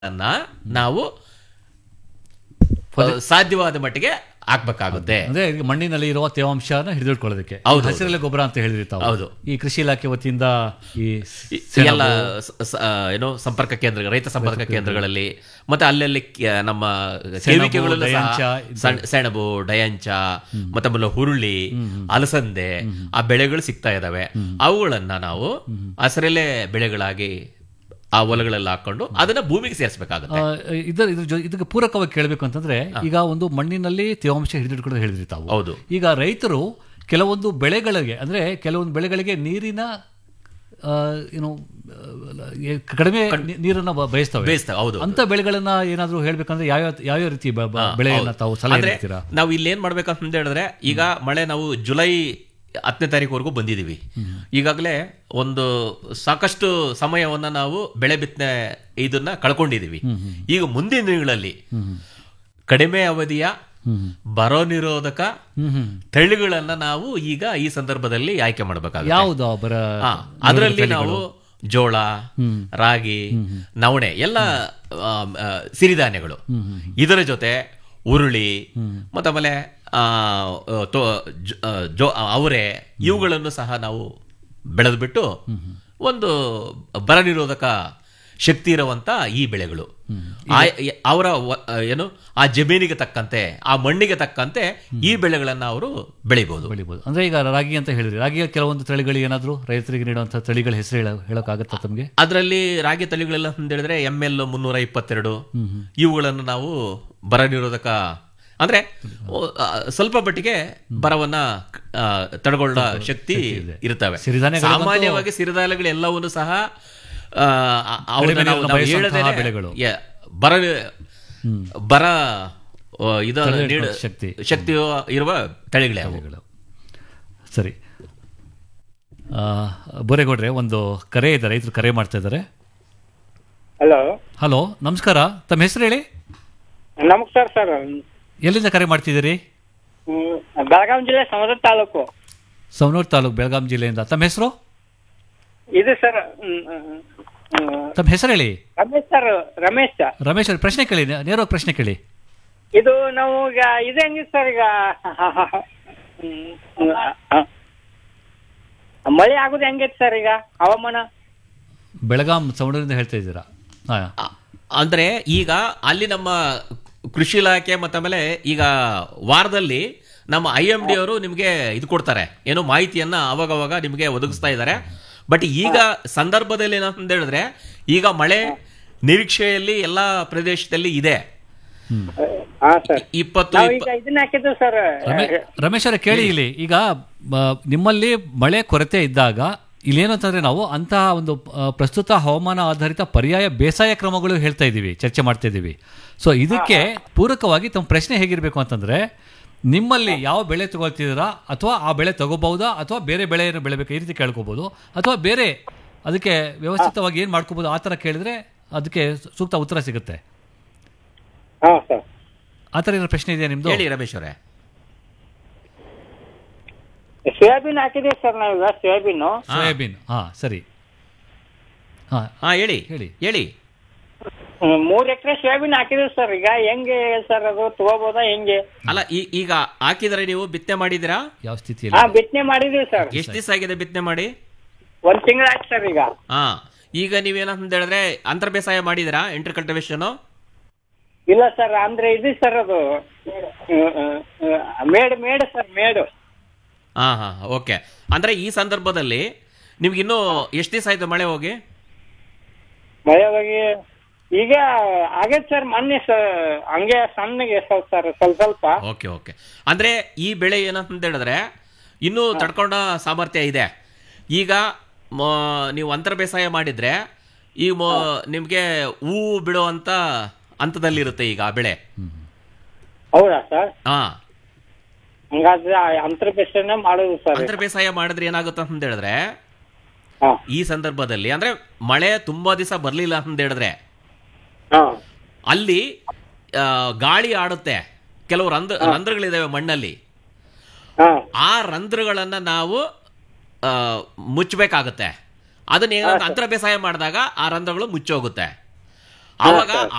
ಅನ್ನ ನಾವು ಆ, ಸಾಧ್ಯವಾದ ಮಟ್ಟಿಗೆ ಹಾಕ್ಬೇಕಾಗುತ್ತೆ ಅಂದ್ರೆ ಈಗ ಮಣ್ಣಿನಲ್ಲಿ ಇರುವ ತೇವಾಂಶನ ಹಿಡಿದಿಟ್ಕೊಳ್ಳೋದಕ್ಕೆ ಹೌದು, ಹಸಿರೆಲೆ ಗೊಬ್ಬರ ಅಂತ ಹೇಳಿದ್ರಿ ತಾವು ಹೌದು. ಈ ಕೃಷಿ ಇಲಾಖೆ ವತಿಯಿಂದ ಈ ಈ ಎಲ್ಲ ಸ- ಸ- ಏನೋ ಸಂಪರ್ಕ ಕೇಂದ್ರ ರೈತ ಸಂಪರ್ಕ ಕೇಂದ್ರಗಳಲ್ಲಿ ಮತ್ತೆ ಅಲ್ಲಲ್ಲಿ ಕ- ನಮ್ಮ ಕೇವಿಕೆಗಳಲ್ಲೂ ಸಹ ಡಯಾಂಚ ಸಣ್ಣ- ಸೆಣಬು ಡಯಾಂಚ ಮತ್ತೆ ಆಮೇಲೆ ಹುರುಳಿ ಅಲಸಂದೆ ಆ ಬೆಳೆಗಳು ಸಿಗ್ತಾ ಇದಾವೆ ಅವುಗಳನ್ನ ನಾವು ಹಸಿರೆಲೆ ಬೆಳೆಗಳಾಗಿ ಆ ಹೊಲಗಳೆಲ್ಲ ಹಾಕೊಂಡು ಅದನ್ನ ಭೂಮಿಗೆ ಸೇರಿಸಬೇಕಾಗುತ್ತೆ ಆ, ಇದರ ಇದ್ರ ಜೊ- ಇದಕ್ಕೆ ಪೂರಕವಾಗಿ ಕೇಳಬೇಕು ಅಂತಂದ್ರೆ ಈಗ ಒಂದು ಮಣ್ಣಿನಲ್ಲಿ ತೇವಾಂಶ ಹಿಡಿದಿಟ್ಕೊಳ್ಳೋದು ಹೇಳಿದ್ರಿ ತಾವು ಹೌದು ಈಗ ರೈತರು ಕೆಲವೊಂದು ಬೆಳೆಗಳಿಗೆ ಅಂದ್ರೆ ಕೆಲವೊಂದು ಬೆಳೆಗಳಿಗೆ ನೀರಿನ ಆ, ಏನು ಆ, ಏ- ಕಡಿಮೆ ನೀ- ನೀರನ್ನ ಬ- ಬಯಸ್ತವೆ ಬೇಯಿಸ್ತವೆ ಹೌದು ಅಂತ ಬೆಳೆಗಳನ್ನ ಏನಾದ್ರೂ ಹೇಳ್ಬೇಕಂದ್ರೆ ಯಾವ ಯಾವ್ಯಾವ ರೀತಿ ಬ- ಬ- ಬೆಳೆಯನ್ನ ತಾವು ಸಲಹೆ ಅಂದ್ರೆ ನೀಡ್ತೀರಾ ನಾವು ಇಲ್ಲಿ ಏನ್ ಮಾಡ್ಬೇಕಂತ ಹೇಳಿದ್ರೆ ಈಗ ಮಳೆ ನಾವು ಜುಲೈ ಹತ್ತನೇ ತಾರೀಕುವರೆಗೂ ಬಂದಿದೀವಿ ಈಗಾಗಲೇ ಒಂದು ಸಾಕಷ್ಟು ಸಮಯವನ್ನ ನಾವು ಬೆಳೆ ಬಿತ್ತನೆ ಇದನ್ನ ಕಳ್ಕೊಂಡಿದೀವಿ ಈಗ ಮುಂದಿನ ದಿನಗಳಲ್ಲಿ ಕಡಿಮೆ ಅವಧಿಯ ಬರೋ ನಿರೋಧಕ ಹ್ಮ್ ಹ್ಮ್ ತಳಿಗಳನ್ನ ನಾವು ಈಗ ಈ ಸಂದರ್ಭದಲ್ಲಿ ಆಯ್ಕೆ ಮಾಡಬೇಕಾಗುತ್ತೆ ಯಾವುದು ಬರ ಹಾ, ಅದರಲ್ಲಿ ನಾವು ಜೋಳ ರಾಗಿ ನವಣೆ ಎಲ್ಲ ಆ, ಆ, ಸಿರಿಧಾನ್ಯಗಳು ಇದರ ಜೊತೆ ಉರುಳಿ ಮತ್ತೆ ಆಮೇಲೆ ಆ, ತೋ- ಜ- ಆ, ಜೋ ಅವರೆ ಇವುಗಳನ್ನು ಸಹ ನಾವು ಬೆಳೆದ್ಬಿಟ್ಟು ಒಂದು ಬರ ನಿರೋಧಕ ಶಕ್ತಿ ಇರುವಂತ ಈ ಬೆಳೆಗಳು ಆ- ಎ- ಅವರ ವ- ಏನು ಆ ಜಮೀನಿಗೆ ತಕ್ಕಂತೆ ಆ ಮಣ್ಣಿಗೆ ತಕ್ಕಂತೆ ಈ ಬೆಳೆಗಳನ್ನ ಅವರು ಬೆಳಿಬಹುದು ಬೆಳಿಬೋದು ಅಂದ್ರೆ ಈಗ ರಾಗಿ ಅಂತ ಹೇಳಿದ್ರಿ ರಾಗಿಯ ಕೆಲವೊಂದು ತಳಿಗಳು ಏನಾದ್ರು ರೈತರಿಗೆ ನೀಡುವಂತ ತಳಿಗಳ ಹೆಸರು ಹೇಳ ಹೇಳೋಕ್ಕಾಗತ್ತಾ ತಮಗೆ ಅದರಲ್ಲಿ ರಾಗಿ ತಳಿಗಳೆಲ್ಲ ಅಂತ ಹೇಳಿದ್ರೆ ಎಂ ಎಲ್ ಮುನ್ನೂರ ಇಪ್ಪತ್ತೆರಡು ಇವುಗಳನ್ನು ನಾವು ಬರ ನಿರೋಧಕ ಅಂದ್ರೆ ಓ, ಆ, ಸ್ವಲ್ಪ ಮಟ್ಟಿಗೆ ಬರವನ್ನ ಆ, ತಡೆಗೊಳ್ಳೋ ಶಕ್ತಿ ಇರ್ತವೆ ಸಿರಿಧಾನ್ಯಗಳಿಗಂತೂ- ಸಾಮಾನ್ಯವಾಗಿ ಸಿರಿಧಾನ್ಯಗಳೆಲ್ಲವನ್ನು ಸಹ ಆ, ಆ, ಅವನ್ನ ಕಡಿಮೆ ನಾವು- ನೀರನ್ನ ನಾವು ಬಯಸುವಂತಹ ಹೇಳದೇನೆ ಬೆಳೆಗಳು. ಯ- ಬರ ಬರ ಆ, ಇದು ನೀಡ ಶಕ್ತಿ. ಶಕ್ತಿ ಇರುವ ತಳಿಗಳೇ ಅವು ತಳಿಗಳು ಸರಿ ಆ, ಬೋರೇಗೌಡ್ರೆ ಒಂದು ಕರೆ ಇದೆ ರೈತರು ಕರೆ ಮಾಡ್ತಾ ಇದ್ದಾರೆ ಹಲೋ ಹಲೋ ನಮಸ್ಕಾರ ತಮ್ಮ ಹೆಸರು ಹೇಳಿ ನಮಸ್ಕಾರ ಸರ್ ಎಲ್ಲಿಂದ ಕರೆ ಮಾಡ್ತಿದ್ದೀರಿ ಹ್ಮ್, ಬೆಳಗಾವಿ ಜಿಲ್ಲೆ ಸಮುದ್ರ ತಾಲೂಕು ಸವನೂರು ತಾಲೂಕು ಬೆಳಗಾಂ ಜಿಲ್ಲೆಯಿಂದ ತಮ್ಮ ಹೆಸರು ಇದು ಸರ್ ಹ್ಮ್, ಹ್ಮ್, ಹ್ಮ್, ತಮ್ಮ ಹೆಸರು ಹೇಳಿ ರಮೇಶ್ ಸರ್ ರಮೇಶ್ ಸರ್ ರಮೇಶ್ ಅವ್ರ ಪ್ರಶ್ನೆ ಕೇಳಿ ನೇ- ನೇರವಾಗಿ ಪ್ರಶ್ನೆ ಕೇಳಿ ಇದು ನಾವು ಈಗ ಇದು ಹೆಂಗಿತ್ತು ಸರ್ ಈಗ ಹ್ಮ್, ಹ್ಮ್, ಆ, ಮಳೆ ಆಗುದು ಹೆಂಗೈತಿ ಸರ್ ಈಗ ಹವಾಮಾನ ಬೆಳಗಾಂ ಸವಣೂರಿಂದ ಹೇಳ್ತಾ ಇದ್ದೀರಾ ಹಾ ಅ- ಅಂದ್ರೆ ಈಗ ಅಲ್ಲಿ ನಮ್ಮ ಕೃಷಿ ಇಲಾಖೆ ಮತ್ತೆ ಆಮೇಲೆ ಈಗ ವಾರದಲ್ಲಿ ನಮ್ಮ ಐ ಎಂ ಡಿ ಅವರು ನಿಮಗೆ ಇದು ಕೊಡ್ತಾರೆ ಏನೋ ಮಾಹಿತಿಯನ್ನ ಅವಾಗವಾಗ ನಿಮಗೆ ಒದಗಿಸ್ತಾ ಇದ್ದಾರೆ ಬಟ್ ಈಗ ಸಂದರ್ಭದಲ್ಲಿ ಏನಂತ ಹೇಳಿದ್ರೆ ಈಗ ಮಳೆ ನಿರೀಕ್ಷೆಯಲ್ಲಿ ಎಲ್ಲಾ ಪ್ರದೇಶದಲ್ಲಿ ಇದೆ ಹಾ ಸರ್ ಇಪ್ಪತ್ತು ನಾವು ಇಪ್ಪ- ಈಗ ಇದನ್ನ ಹಾಕಿದ್ವಿ ಸರ್ ರಮೇ ರಮೇಶ್ ಅವರೇ ಕೇಳಿ ಇಲ್ಲಿ ಈಗ ಆ, ನಿಮ್ಮಲ್ಲಿ ಮಳೆ ಕೊರತೆ ಇದ್ದಾಗ ಇಲ್ಲೇನು ಅಂತಂದ್ರೆ ನಾವು ಅಂತಹ ಒಂದು ಆ, ಪ್ರಸ್ತುತ ಹವಾಮಾನ ಆಧಾರಿತ ಪರ್ಯಾಯ ಬೇಸಾಯ ಕ್ರಮಗಳು ಹೇಳ್ತಾ ಇದ್ದೀವಿ ಚರ್ಚೆ ಮಾಡ್ತಾ ಇದ್ದೀವಿ ಸೊ ಇದಕ್ಕೆ ಪೂರಕವಾಗಿ ತಮ್ಮ ಪ್ರಶ್ನೆ ಹೇಗಿರಬೇಕು ಅಂತಂದ್ರೆ ನಿಮ್ಮಲ್ಲಿ ಯಾವ ಬೆಳೆ ತಗೊಳ್ತಿದ್ದೀರಾ ಅಥವಾ ಆ ಬೆಳೆ ತಗೋಬಹುದಾ ಅಥವಾ ಬೇರೆ ಬೆಳೆಯನ್ನು ಬೆಳಿಬೇಕು ಈ ರೀತಿ ಕೇಳ್ಕೋಬಹುದು ಅಥವಾ ಬೇರೆ ಅದಕ್ಕೆ ವ್ಯವಸ್ಥಿತವಾಗಿ ಏನು ಮಾಡ್ಕೋಬಹುದು ಆ ಥರ ಕೇಳಿದ್ರೆ ಅದಕ್ಕೆ ಸೂಕ್ತ ಉತ್ತರ ಸಿಗುತ್ತೆ ಹಾ ಸರ್ ಆ ಥರ ಏನೋ ಪ್ರಶ್ನೆ ಇದೆಯಾ ನಿಮ್ದು ಹೇಳಿ ರಮೇಶ್ ಅವರೇ ಸೋಯಾಬೀನ್ ಹಾಕಿದೀವಿ ಸರ್ ನಾವೀಗ ಸೋಯಾಬೀನು ಸೋಯಾಬೀನ್ ಹಾ ಸರಿ ಹಾ ಹಾ ಹೇಳಿ ಹೇಳಿ. ಹೇಳಿ ಹ್ಮ್, ಮೂರ್ ಎಕರೆ ಸೋಯಾಬೀನ್ ಹಾಕಿದೀವಿ ಸರ್ ಈಗ ಹೆಂಗೆ ಸರ್ ಅದು ತಗೋಬೋದಾ ಹೆಂಗೆ ಅಲ್ಲ ಈ- ಈಗ ಹಾಕಿದರೆ ನೀವು ಬಿತ್ತನೆ ಮಾಡಿದ್ದೀರಾ ಯಾವ ಹಾ ಸ್ಥಿತಿಯಲ್ಲಿ ಬಿತ್ತನೆ ಮಾಡಿದೀವಿ ಸರ್ ಎಷ್ಟು ದಿವಸ ಆಗಿದೆ ಬಿತ್ತನೆ ಮಾಡಿ ಒಂದ್ ತಿಂಗಳಾಯ್ತು ಸರ್ ಈಗ ಹಾ ಈಗ ನೀವೇನಂತ ಹೇಳಿದ್ರೆ ಅಂತರ್ ಬೇಸಾಯ ಮಾಡಿದಿರಾ ಇಂಟರ್ ಕಲ್ಟಿವೇಶನ್ ಇಲ್ಲ ಸರ್ ಅಂದ್ರೆ ಇದು ಸರ್ ಅದು ಹ್ಮ್, ಹ್ಮ್, ಹ್ಮ್, ಮೇಡ್ ಮೇಡ್ ಸರ್ ಮೇಡು ಹಾ ಹಾ ಓಕೆ ಅಂದ್ರೆ ಈ ಸಂದರ್ಭದಲ್ಲಿ ನಿಮ್ಗೆ ಇನ್ನೂ ಎಷ್ಟು ದಿವಸ ಆಯ್ತು ಮಳೆ ಹೋಗಿ ಮಳೆ ಹೋಗಿ ಈಗ ಆಗೈತೆ ಸರ್ ಮೊನ್ನೆ ಸ- ಹಂಗೆ ಸಣ್ಣಗೆ ಸ್ವಲ್ಪ ಸರ್ ಸ್ವಲ್ಪ ಸ್ವಲ್ಪ ಓಕೆ ಓಕೆ ಅಂದ್ರೆ ಈ ಬೆಳೆ ಏನಂತ ಹೇಳಿದ್ರೆ ಇನ್ನೂ ತಡ್ಕೊಂಡ ಸಾಮರ್ಥ್ಯ ಇದೆ ಈಗ ಮ- ನೀವು ಅಂತರ ಬೇಸಾಯ ಮಾಡಿದ್ರೆ ಈ ಮೊ- ನಿಮ್ಗೆ ಹೂವು ಬಿಡುವಂತ ಹಂತದಲ್ಲಿರುತ್ತೆ ಈಗ ಆ ಬೆಳೆ ಹೌದಾ ಸರ್ ಹಾ ಹಂಗಾದ್ರೆ ಅಂತರ ಬೇಸನೆ ಮಾಡೋದು ಸರ್ ಅಂತರ ಬೇಸಾಯ ಮಾಡಿದ್ರೆ ಏನಾಗುತ್ತೆ ಅಂತ ಹೇಳಿದ್ರೆ ಹಾ ಈ ಸಂದರ್ಭದಲ್ಲಿ ಅಂದ್ರೆ ಮಳೆ ತುಂಬಾ ದಿವಸ ಬರ್ಲಿಲ್ಲ ಅಂತ ಹೇಳಿದ್ರೆ ಹಾ ಅಲ್ಲಿ ಆ, ಗಾಳಿ ಆಡುತ್ತೆ ಕೆಲವು ರಂಧ್ರ ರಂಧ್ರಗಳಿದಾವೆ ಮಣ್ಣಲ್ಲಿ ಹಾ ಆ ರಂಧ್ರಗಳನ್ನ ನಾವು ಆ, ಮುಚ್ಚಬೇಕಾಗುತ್ತೆ ಅದನ್ನ ಏನಂತ ಅಂತರ ಬೇಸಾಯ ಮಾಡಿದಾಗ ಆ ರಂಧ್ರಗಳು ಮುಚ್ಚೋಗುತ್ತೆ ಆವಾಗ